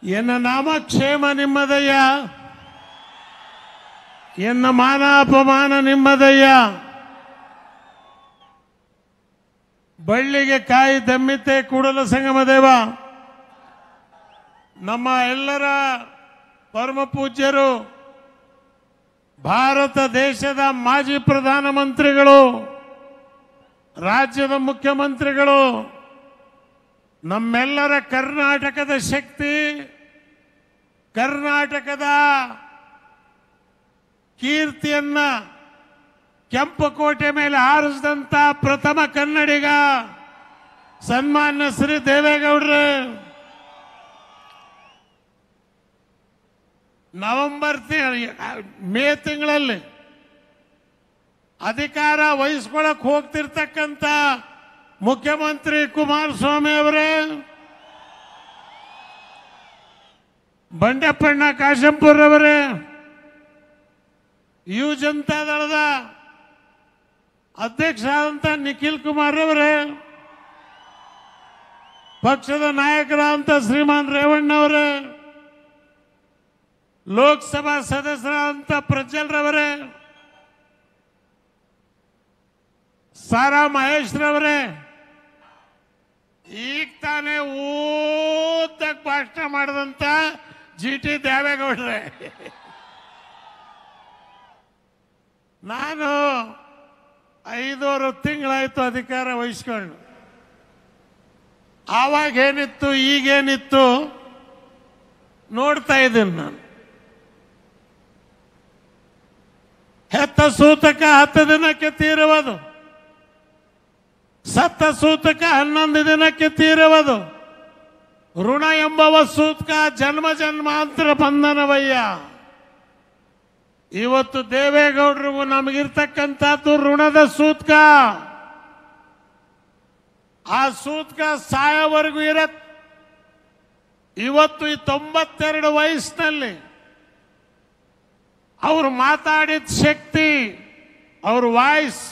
ಎನ್ನ ನಾಮಕ್ಷೇಮ ನಿಮ್ಮದಯ್ಯ ಎನ್ನ ಮಾನ ಅಪಮಾನ ನಿಮ್ಮದಯ್ಯ ಬಳ್ಳಿಗೆ ಕಾಯಿ ದಮ್ಮಿತೆ ಕೂಡಲ ಸಂಗಮ ದೇವ ನಮ್ಮ ಎಲ್ಲರ ಪರಮ ಪೂಜ್ಯರು ಭಾರತ ದೇಶದ ಮಾಜಿ ಪ್ರಧಾನಮಂತ್ರಿಗಳು ರಾಜ್ಯದ ಮುಖ್ಯಮಂತ್ರಿಗಳು ನಮ್ಮೆಲ್ಲರ ಕರ್ನಾಟಕದ ಶಕ್ತಿ ಕರ್ನಾಟಕದ ಕೀರ್ತಿಯನ್ನ ಕೆಂಪುಕೋಟೆ ಮೇಲೆ ಹಾರಿಸಿದಂತ ಪ್ರಥಮ ಕನ್ನಡಿಗ ಸನ್ಮಾನ್ಯ ಶ್ರೀ ದೇವೇಗೌಡ್ರೆ ನವೆಂಬರ್ ತಿ- ಮೇ ತಿಂಗಳಲ್ಲಿ ಅಧಿಕಾರ ವಹಿಸ್ಕೊಳಕ್ ಹೋಗ್ತಿರ್ತಕ್ಕಂಥ ಮುಖ್ಯಮಂತ್ರಿ ಕುಮಾರಸ್ವಾಮಿ ಅವರೇ ಬಂಡೆಪ್ಪಣ್ಣ ಕಾಶಂಪುರ್ ಅವರೇ ಯು ಜನತಾ ದಳದ ಅಧ್ಯಕ್ಷ ಆದಂತ ನಿಖಿಲ್ ಕುಮಾರ್ ಅವರೇ ಪಕ್ಷದ ನಾಯಕರಾದಂತ ಶ್ರೀಮಾನ್ ರೇವಣ್ಣವರೇ ಲೋಕಸಭಾ ಸದಸ್ಯರಾದಂತ ಪ್ರಜ್ವಲ್ರವರೇ ಸಾರಾ ಮಹೇಶ್ ರವರೇ ಈಗ ತಾನೇ ಊದ್ದಕ್ ಭಾಷಣ ಮಾಡಿದಂತ ಜಿ ಟಿ ದೇವೇಗೌಡ್ರೆ ನಾನು ಐದೂರು ತಿಂಗಳಾಯ್ತು ಅಧಿಕಾರ ವಹಿಸ್ಕೊಂಡು ಆವಾಗ ಏನಿತ್ತು ಈಗೇನಿತ್ತು ನೋಡ್ತಾ ಇದ್ದೀನಿ ನಾನು ಹೆತ್ತ ಸೂತಕ ಹತ್ತು ದಿನಕ್ಕೆ ತೀರುವುದು ಸತ್ತ ಸೂತಕ ಹನ್ನೊಂದು ದಿನಕ್ಕೆ ತೀರುವುದು ಋಣ ಎಂಬವ ಸೂತಕ ಜನ್ಮ ಜನ್ಮಾಂತರ ಬಂಧನವಯ್ಯ ಇವತ್ತು ದೇವೇಗೌಡರಿಗೂ ನಮಗಿರ್ತಕ್ಕಂಥದ್ದು ಋಣದ ಸೂತ್ಕ ಆ ಸೂತ್ಕ ಸಾಯೋವರೆಗೂ ಇರತ್ ಇವತ್ತು ಈ ತೊಂಬತ್ತೆರಡು ವಯಸ್ಸಿನಲ್ಲಿ ಅವರು ಮಾತಾಡಿದ ಶಕ್ತಿ ಅವ್ರ ವಾಯ್ಸ್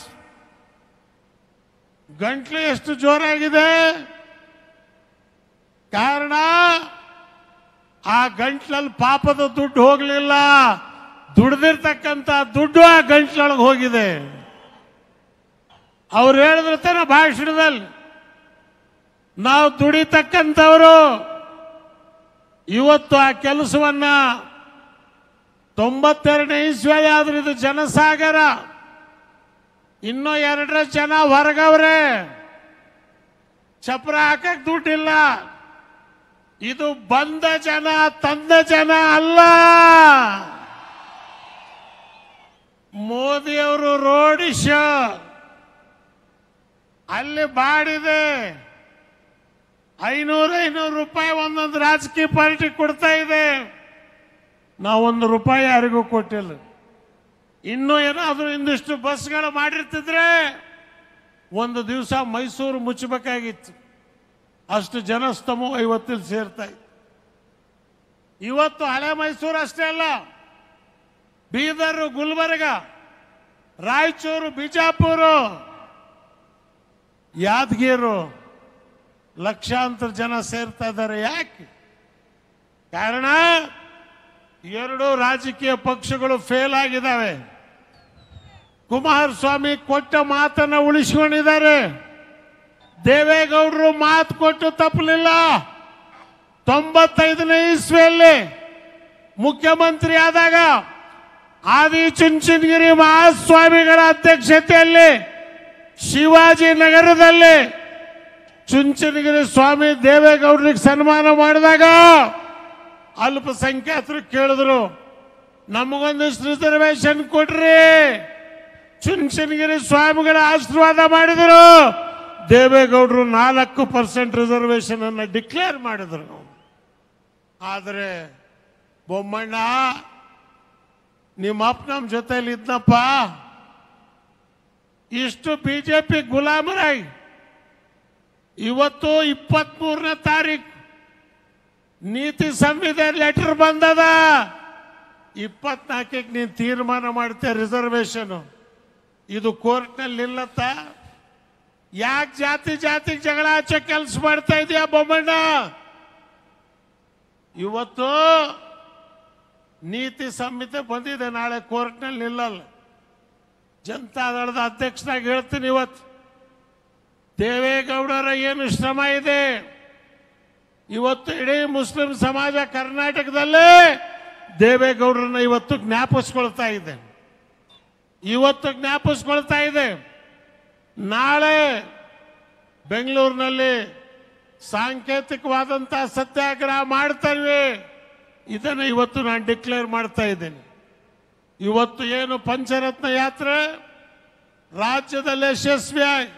ಗಂಟ್ಲು ಎಷ್ಟು ಜೋರಾಗಿದೆ ಕಾರಣ ಆ ಗಂಟ್ಲಲ್ಲಿ ಪಾಪದ ದುಡ್ಡು ಹೋಗ್ಲಿಲ್ಲ ದುಡ್ದಿರ್ತಕ್ಕಂಥ ದುಡ್ಡು ಆ ಗಂಟ್ಲೊಳಗೆ ಹೋಗಿದೆ ಅವ್ರು ಹೇಳಿದ್ರ ತನ ಭಾಷಣದಲ್ಲಿ ನಾವು ದುಡಿತಕ್ಕಂಥವರು ಇವತ್ತು ಆ ಕೆಲಸವನ್ನ ತೊಂಬತ್ತೆರಡನೇ ಇಸ್ವಿ ಆದ್ರೆ ಇದು ಜನಸಾಗರ ಇನ್ನೂ ಎರಡರ ಜನ ಹೊರಗವ್ರೆ ಚಪ್ರ ಹಾಕಕ್ ದುಡ್ಡಿಲ್ಲ ಇದು ಬಂದ ಜನ ತಂದ ಜನ ಅಲ್ಲ ಮೋದಿಯವರು ರೋಡ್ ಶೋ ಅಲ್ಲಿ ಬಾಡಿದೆ ಐನೂರು ಐನೂರು ರೂಪಾಯಿ ಒಂದೊಂದು ರಾಜಕೀಯ ಪಾರ್ಟಿ ಕೊಡ್ತಾ ಇದೆ ನಾವೊಂದು ರೂಪಾಯಿ ಯಾರಿಗೂ ಕೊಟ್ಟಿಲ್ಲ ಇನ್ನೂ ಏನಾದರೂ ಇಂದಿಷ್ಟು ಬಸ್ಗಳು ಮಾಡಿರ್ತಿದ್ರೆ ಒಂದು ದಿವಸ ಮೈಸೂರು ಮುಚ್ಚಬೇಕಾಗಿತ್ತು ಅಷ್ಟು ಜನಸ್ತಮು ಐವತ್ತಲ್ಲಿ ಸೇರ್ತಾ ಇತ್ತು ಇವತ್ತು ಹಳೆ ಮೈಸೂರು ಅಷ್ಟೇ ಅಲ್ಲ ಬೀದರ್ ಗುಲ್ಬರ್ಗ ರಾಯಚೂರು ಬಿಜಾಪುರ ಯಾದಗಿರು ಲಕ್ಷಾಂತರ ಜನ ಸೇರ್ತಾ ಇದ್ದಾರೆ ಯಾಕೆ ಕಾರಣ ಎರಡು ರಾಜಕೀಯ ಪಕ್ಷಗಳು ಫೇಲ್ ಆಗಿದ್ದಾವೆ ಕುಮಾರಸ್ವಾಮಿ ಕೊಟ್ಟ ಮಾತನ್ನ ಉಳಿಸ್ಕೊಂಡಿದ್ದಾರೆ ದೇವೇಗೌಡರು ಮಾತು ಕೊಟ್ಟು ತಪ್ಪಲಿಲ್ಲ ತೊಂಬತ್ತೈದನೇ ಇಸ್ವಿಯಲ್ಲಿ ಮುಖ್ಯಮಂತ್ರಿ ಆದಾಗ ಆದಿ ಚುಂಚನಗಿರಿ ಮಹಾಸ್ವಾಮಿಗಳ ಅಧ್ಯಕ್ಷತೆಯಲ್ಲಿ ಶಿವಾಜಿನಗರದಲ್ಲಿ ಚುಂಚನಗಿರಿ ಸ್ವಾಮಿ ದೇವೇಗೌಡರಿಗೆ ಸನ್ಮಾನ ಮಾಡಿದಾಗ ಅಲ್ಪಸಂಖ್ಯಾತರು ಕೇಳಿದ್ರು ನಮಗೊಂದಿಷ್ಟು ರಿಸರ್ವೇಶನ್ ಕೊಡ್ರಿ ಚುಂಚನಗಿರಿ ಸ್ವಾಮಿಗಳ ಆಶೀರ್ವಾದ ಮಾಡಿದ್ರು ದೇವೇಗೌಡರು ನಾಲ್ಕು ಪರ್ಸೆಂಟ್ ರಿಸರ್ವೇಶನ್ ಅನ್ನ ಡಿಕ್ಲೇರ್ ಮಾಡಿದ್ರು ಆದರೆ ಬೊಮ್ಮಣ್ಣ ನಿಮ್ಮ ಅಪ್ಪ ನಮ್ಮ ಜೊತೆಲಿ ಇದ್ನಪ್ಪ ಇಷ್ಟು ಬಿಜೆಪಿ ಗುಲಾಮರಾಗಿ ಇವತ್ತು ಇಪ್ಪತ್ಮೂರನೇ ತಾರೀಕು ನೀತಿ ಸಂಹಿತೆ ಲೆಟರ್ ಬಂದದ ಇಪ್ಪತ್ನಾಲ್ಕಕ್ಕೆ ನೀನು ತೀರ್ಮಾನ ಮಾಡ್ತೀಯ ರಿಸರ್ವೇಶನ್ ಇದು ಕೋರ್ಟ್ನಲ್ಲಿ ನಿಲ್ಲತ್ತ ಯಾಕೆ ಜಾತಿ ಜಾತಿಗೆ ಜಗಳ ಹಚ್ಚೋ ಕೆಲಸ ಮಾಡ್ತಾ ಇದೀಯ ಬೊಮ್ಮಣ್ಣ ಇವತ್ತು ನೀತಿ ಸಂಹಿತೆ ಬಂದಿದೆ ನಾಳೆ ಕೋರ್ಟ್ನಲ್ಲಿ ನಿಲ್ಲಲ್ಲ ಜನತಾದಳದ ಅಧ್ಯಕ್ಷನಾಗಿ ಹೇಳ್ತೀನಿ ಇವತ್ತು ದೇವೇಗೌಡರ ಏನು ಶ್ರಮ ಇದೆ ಇವತ್ತು ಇಡೀ ಮುಸ್ಲಿಂ ಸಮಾಜ ಕರ್ನಾಟಕದಲ್ಲೇ ದೇವೇಗೌಡರನ್ನ ಇವತ್ತು ಜ್ಞಾಪಿಸ್ಕೊಳ್ತಾ ಇದೆ ಇವತ್ತು ಜ್ಞಾಪಿಸ್ಕೊಳ್ತಾ ಇದೆ ನಾಳೆ ಬೆಂಗಳೂರಿನಲ್ಲಿ ಸಾಂಕೇತಿಕವಾದಂತಹ ಸತ್ಯಾಗ್ರಹ ಮಾಡ್ತೇವೆ ಇದನ್ನು ಇವತ್ತು ನಾನು ಡಿಕ್ಲೇರ್ ಮಾಡ್ತಾ ಇದ್ದೇನೆ ಇವತ್ತು ಏನು ಪಂಚರತ್ನ ಯಾತ್ರೆ ರಾಜ್ಯದಲ್ಲಿ ಯಶಸ್ವಿಯಾಗಿ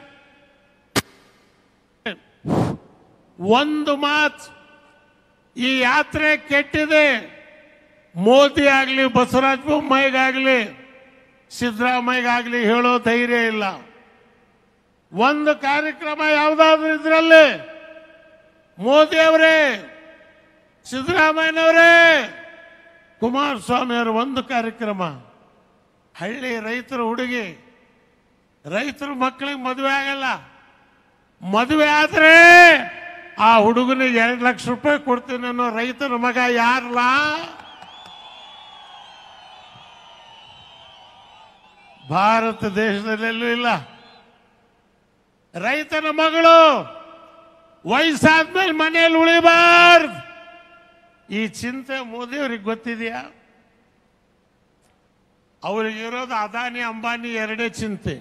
ಒಂದು ಮಾತು ಈ ಯಾತ್ರೆ ಕೆಟ್ಟಿದೆ ಮೋದಿ ಆಗಲಿ ಬಸವರಾಜ ಬೊಮ್ಮಾಯಿಗಾಗಲಿ ಸಿದ್ದರಾಮಯ್ಯಗಾಗಲಿ ಹೇಳೋ ಧೈರ್ಯ ಇಲ್ಲ ಒಂದು ಕಾರ್ಯಕ್ರಮ ಯಾವುದಾದ್ರೂ ಇದರಲ್ಲಿ ಮೋದಿ ಅವರೇ ಸಿದ್ದರಾಮಯ್ಯನವರೇ ಕುಮಾರಸ್ವಾಮಿ ಅವರ ಒಂದು ಕಾರ್ಯಕ್ರಮ ಹಳ್ಳಿ ರೈತರ ಹುಡುಗಿ ರೈತರ ಮಕ್ಕಳಿಗೆ ಮದುವೆ ಆಗಲ್ಲ ಮದುವೆ ಆದ್ರೆ ಆ ಹುಡುಗನಿಗೆ ಎರಡು ಲಕ್ಷ ರೂಪಾಯಿ ಕೊಡ್ತೀನಿ ಅನ್ನೋ ರೈತರ ಮಗ ಯಾರಲ್ಲ ಭಾರತ ದೇಶದಲ್ಲೆಲ್ಲೂ ಇಲ್ಲ ರೈತನ ಮಗಳು ವಯಸ್ಸಾದ್ಮೇಲೆ ಮನೆಯಲ್ಲಿ ಉಳಿಬಾರ್ದು ಈ ಚಿಂತೆ ಮೋದಿಯವ್ರಿಗೆ ಗೊತ್ತಿದೆಯಾ ಅವ್ರಿಗಿರೋದು ಅದಾನಿ ಅಂಬಾನಿ ಎರಡೇ ಚಿಂತೆ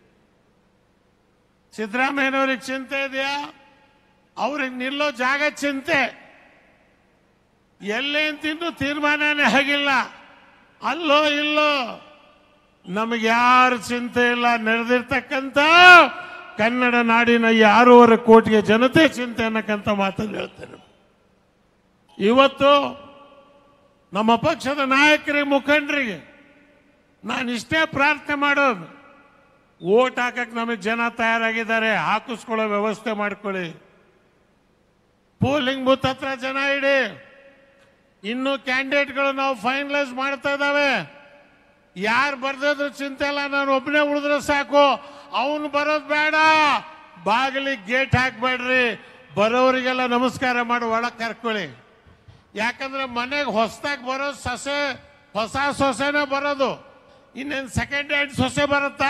ಸಿದ್ದರಾಮಯ್ಯನವ್ರಿಗೆ ಚಿಂತೆ ಇದೆಯಾ ಅವ್ರಿಗೆ ನಿಲ್ಲೋ ಜಾಗ ಚಿಂತೆ ಎಲ್ಲೇ ತಿಂದು ತೀರ್ಮಾನನೇ ಆಗಿಲ್ಲ ಅಲ್ಲೋ ಇಲ್ಲೋ ನಮಗೆ ಯಾರು ಚಿಂತೆ ಇಲ್ಲ ನಡೆದಿರ್ತಕ್ಕಂಥ ಕನ್ನಡ ನಾಡಿನ ಈ ಆರೂವರೆ ಕೋಟಿಗೆ ಜನತೆ ಚಿಂತೆ ಅನ್ನಕ್ಕಂಥ ಮಾತನ್ನು ಹೇಳ್ತೇನೆ ಇವತ್ತು ನಮ್ಮ ಪಕ್ಷದ ನಾಯಕರಿಗೆ ಮುಖಂಡರಿಗೆ ನಾನು ಇಷ್ಟೇ ಪ್ರಾರ್ಥನೆ ಮಾಡೋದು ಓಟ್ ಹಾಕಕ್ಕೆ ನಮಗೆ ಜನ ತಯಾರಾಗಿದ್ದಾರೆ ಹಾಕಿಸ್ಕೊಳ್ಳೋ ವ್ಯವಸ್ಥೆ ಮಾಡ್ಕೊಳ್ಳಿ ಪೋಲಿಂಗ್ ಬೂತ್ ಹತ್ರ ಜನ ಇಡಿ ಇನ್ನು ಕ್ಯಾಂಡಿಡೇಟ್ಗಳು ನಾವು ಫೈನಲೈಸ್ ಮಾಡ್ತಾ ಇದ್ದಾವೆ ಯಾರು ಬರ್ದಿದ್ರು ಚಿಂತೆ ಇಲ್ಲ ನಾನು ಒಬ್ಬನೇ ಉಳಿದ್ರೆ ಸಾಕು ಅವನು ಬರೋದು ಬೇಡ ಬಾಗಿಲಿಗೆ ಗೇಟ್ ಹಾಕ್ಬೇಡ್ರಿ ಬರೋರಿಗೆಲ್ಲ ನಮಸ್ಕಾರ ಮಾಡಿ ಒಳಗೆ ಕರ್ಕೊಳ್ಳಿ ಯಾಕಂದ್ರೆ ಮನೆಗೆ ಹೊಸದಾಗಿ ಬರೋದು ಸೊಸೆ ಹೊಸ ಸೊಸೆನೇ ಬರೋದು ಇನ್ನೇನು ಸೆಕೆಂಡ್ ಹ್ಯಾಂಡ್ ಸೊಸೆ ಬರುತ್ತಾ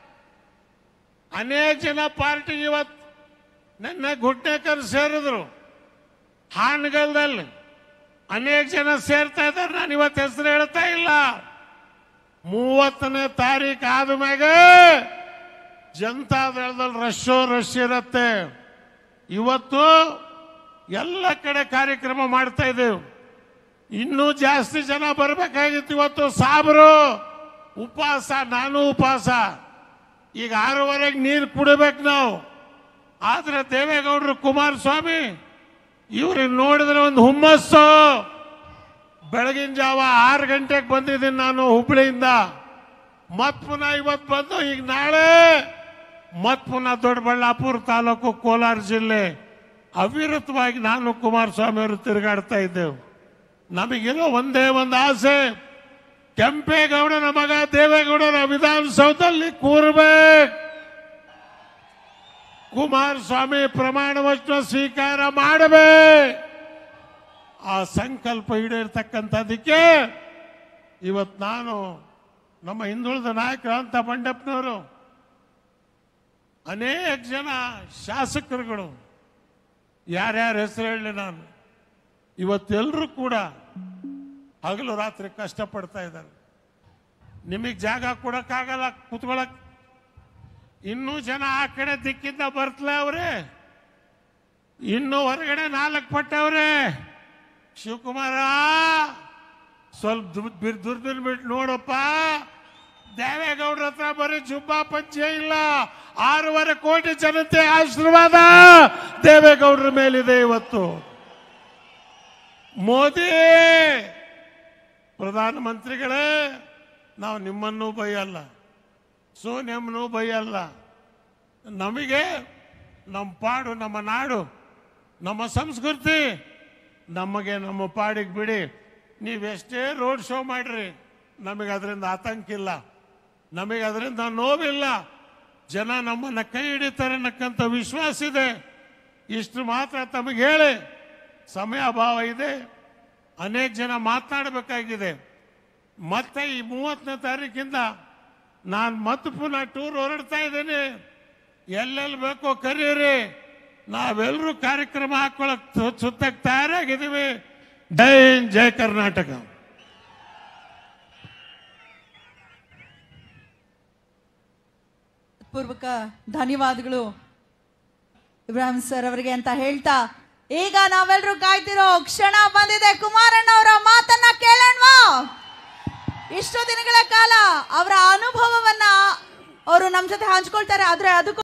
ಅನೇಕ ಜನ ಪಾರ್ಟಿಗೆ ಇವತ್ತು ನನ್ನ ಗುಡ್ಡೇಕರ್ ಸೇರಿದ್ರು ಹಾನಗಲ್ದಲ್ಲಿ ಅನೇಕ ಜನ ಸೇರ್ತಾ ಇದ್ದಾರೆ ನಾನು ಇವತ್ತು ಹೆಸರು ಹೇಳ್ತಾ ಇಲ್ಲ ಮೂವತ್ತನೇ ತಾರೀಕು ಆದ್ಮ್ಯಾಗ ಜನತಾದಳದಲ್ಲಿ ರಶ್ಶೋ ರಶ್ ಇರತ್ತೆ ಇವತ್ತು ಎಲ್ಲ ಕಡೆ ಕಾರ್ಯಕ್ರಮ ಮಾಡ್ತಾ ಇದ್ದೇವೆ ಇನ್ನೂ ಜಾಸ್ತಿ ಜನ ಬರಬೇಕಾಗಿತ್ತು ಇವತ್ತು ಸಾಬ್ರು ಉಪವಾಸ ನಾನು ಉಪವಾಸ ಈಗ ಆರೂವರೆಗೆ ನೀರು ಕುಡಿಬೇಕು ನಾವು ಆದ್ರೆ ದೇವೇಗೌಡರು ಕುಮಾರಸ್ವಾಮಿ ಇವ್ರಿಗೆ ನೋಡಿದ್ರೆ ಒಂದು ಹುಮ್ಮಸ್ಸು ಬೆಳಗಿನ ಜಾವ ಆರು ಗಂಟೆಗೆ ಬಂದಿದ್ದೀನಿ ನಾನು ಹುಬ್ಳಿಯಿಂದ ಮತ್ ಪುನಃ ಇವತ್ತು ಬಂದು ಈಗ ನಾಳೆ ಮತ್ ಪುನಃ ದೊಡ್ಡಬಳ್ಳಾಪುರ ತಾಲೂಕು ಕೋಲಾರ ಜಿಲ್ಲೆ ಅವಿರತವಾಗಿ ನಾನು ಕುಮಾರಸ್ವಾಮಿ ಅವರು ತಿರುಗಾಡ್ತಾ ಇದ್ದೆವು ನಮಗಿರೋ ಒಂದೇ ಒಂದು ಆಸೆ ಕೆಂಪೇಗೌಡನ ಮಗ ದೇವೇಗೌಡರ ವಿಧಾನಸೌಧದಲ್ಲಿ ಕೂರ್ಬೇಕು ಕುಮಾರಸ್ವಾಮಿ ಪ್ರಮಾಣ ವಚನ ಸ್ವೀಕಾರ ಮಾಡಬೇಕು ಆ ಸಂಕಲ್ಪ ಈಡೇರ್ತಕ್ಕಂಥದ್ದಕ್ಕೆ ಇವತ್ತು ನಾನು ನಮ್ಮ ಹಿಂದುಳಿದ ನಾಯಕರು ಅಂತ ಬಂಡಪ್ಪನವರು ಅನೇಕ ಜನ ಶಾಸಕರುಗಳು ಯಾರ್ಯಾರ ಹೆಸರು ಹೇಳಿ ನಾನು ಇವತ್ತೆಲ್ಲರೂ ಕೂಡ ಹಗಲು ರಾತ್ರಿ ಕಷ್ಟಪಡ್ತಾ ಇದ್ದಾರೆ ನಿಮಗೆ ಜಾಗ ಕೊಡಕ್ಕಾಗಲ್ಲ ಕುತ್ಕೊಳಕ್ ಇನ್ನೂ ಜನ ಆ ಕಡೆ ದಿಕ್ಕಿಂದ ಬರ್ತಲೇ ಅವ್ರೆ ಇನ್ನು ಹೊರಗಡೆ ನಾಲ್ಕು ಪಟ್ಟವ್ರೆ ಶಿವಕುಮಾರ ಸ್ವಲ್ಪ ದುರ್- ಬಿರ್- ದುರ್ಬಿನ್ ಬಿಟ್ಟು ನೋಡಪ್ಪ ದೇವೇಗೌಡರ ಹತ್ರ ಬರೀ ಜುಬ್ಬಾ ಪಂಚೆ ಇಲ್ಲ ಆರೂವರೆ ಕೋಟಿ ಜನತೆ ಆಶೀರ್ವಾದ ದೇವೇಗೌಡರ ಮೇಲಿದೆ ಇವತ್ತು ಮೋದಿ ಪ್ರಧಾನಮಂತ್ರಿಗಳೇ ನಾವು ನಿಮ್ಮನ್ನೂ ಬೈಯಲ್ಲ ಸೋನಿಯಮ್ಮನೂ ಬೈಯಲ್ಲ ನಮಗೆ ನಮ್ಮ ಪಾಡು ನಮ್ಮ ನಾಡು ನಮ್ಮ ಸಂಸ್ಕೃತಿ ನಮಗೆ ನಮ್ಮ ಪಾಡಿಗೆ ಬಿಡಿ ನೀವೆಷ್ಟೇ ರೋಡ್ ಶೋ ಮಾಡ್ರಿ ನಮಗೆ ಅದರಿಂದ ಆತಂಕ ಇಲ್ಲ ನಮಗೆ ಅದರಿಂದ ನೋವಿಲ್ಲ ಜನ ನಮ್ಮನ್ನ ಕೈ ಹಿಡಿತಾರೆ ಅನ್ನಕ್ಕಂಥ ವಿಶ್ವಾಸ ಇದೆ ಇಷ್ಟು ಮಾತ್ರ ತಮಗೆ ಹೇಳಿ ಸಮಯ ಅಭಾವ ಇದೆ ಅನೇಕ ಜನ ಮಾತನಾಡಬೇಕಾಗಿದೆ ಮತ್ತೆ ಈ ಮೂವತ್ತನೇ ತಾರೀಕಿಂದ ನಾನು ಮತ್ತೆ ಪುನಃ ಟೂರ್ ಹೊರಡ್ತಾ ಇದ್ದೀನಿ ಎಲ್ಲೆಲ್ಲಿ ಬೇಕೋ ಕರೀರಿ ನಾವೆಲ್ಲರೂ ಕಾರ್ಯಕ್ರಮ ಹಾಕೊಳಕ್ ಸು- ಸುತ್ತಕ್ ತಯಾರಾಗಿದ್ದೀವಿ ಜೈ ಹಿಂದ್, ಜೈ ಕರ್ನಾಟಕ ಪೂರ್ವಕ ಧನ್ಯವಾದಗಳು ಇಬ್ರಾಹಿಂ ಸರ್ ಅವರಿಗೆ ಅಂತ ಹೇಳ್ತಾ ಈಗ ನಾವೆಲ್ಲರೂ ಕಾಯ್ತಿರೋ ಕ್ಷಣ ಬಂದಿದೆ ಕುಮಾರಣ್ಣ ಅವರ ಮಾತನ್ನ ಕೇಳೋಣವಾ ಇಷ್ಟು ದಿನಗಳ ಕಾಲ ಅವರ ಅನುಭವವನ್ನ ಅವರು ನಮ್ಮ ಜೊತೆ ಹಂಚ್ಕೊಳ್ತಾರೆ ಆದ್ರೆ ಅದಕ್ಕೂ